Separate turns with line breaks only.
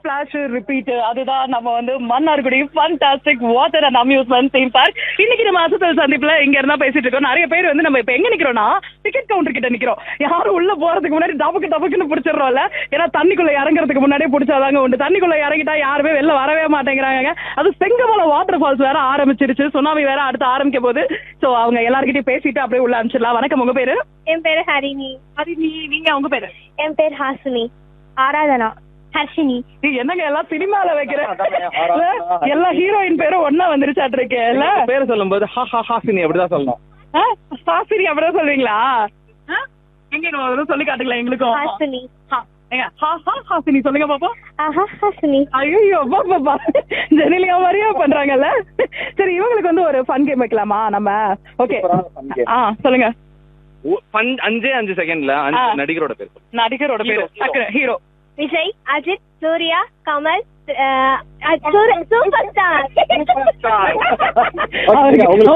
Flash repeat அதுதான் நம்ம வந்து Mannargudi fantastic water and amusement theme park இன்னைக்கு நம்ம அசத்தல் சந்திப்புல இங்க இருந்தா பேசிட்டு இருக்கோம் நிறைய பேர் வந்து நம்ம இப்ப எங்க நிக்கிறோம்னா டிக்கெட் கவுண்டர் கிட்ட நிக்கிறோம் யாரும் உள்ள போறதுக்கு முன்னாடி டபக்கு டபக்குன்னு பிடிச்சிடுறோம்ல ஏன்னா தண்ணிக்குள்ள இறங்குறதுக்கு முன்னாடியே பிடிச்சாதாங்க உண்டு தண்ணிக்குள்ள இறங்கிட்டா யாருமே வெளில வரவே மாட்டேங்கிறாங்க அது செங்கமலம் வாட்டர் ஃபால்ஸ் வேற ஆரம்பிச்சிருச்சு சுனாமி வேற அடுத்து ஆரம்பிக்க போகுது சோ அவங்க எல்லார்கிட்டயும் பேசிட்டு அப்படியே உள்ள அனுப்பிச்சிடலாம் வணக்கம் உங்க பேரு
என் பேரு ஹரிணி
அது நீ நீங்க உங்க பேரு
என் பேர் ஹாசினி ஆராதனா ஹர்ஷினி
நீ என்னங்க எல்லாம் சினிமால வைக்கிற இல்ல, எல்லா ஹீரோயின் பேரும் ஒன்னா வந்துருச்சாட்டு இருக்கு இல்ல
பேர் சொல்லும்போது ஹா ஹா ஹாசினி அப்படிதான் சொல்லணும்
ஆ? சாஸ்திரி அப்படிதான் சொல்வீங்களா ஆ? எங்க இன்னும் ஒரு தடவை சொல்லி காட்டுங்களேன் எங்களுக்கும்
ஹாசினி
ஹா, ஏங்க, ஹா, ஹா, ஹாசினி சொல்லுங்க பாப்பா
ஆஹா ஹாசினி
ஐயோ பாப்பா ஜெனிலியா மாதிரியா பண்றாங்கல்ல சரி இவங்களுக்கு வந்து ஒரு ஃபன் கேம் வைக்கலாமா நம்ம ஓகே
சூப்பரான fun game.
ஆ சொல்லுங்க
ஒ- பன்- அஞ்சே அஞ்சு செகண்ட்ல அஞ்சு
ஆ.
நடிகரோட பேர் சொல்லு.
நடிகரோட பேரு
Hero, hero.
Hero
Vijay Ajith Suriya Kamal super star
Okay, உங்களுக்கு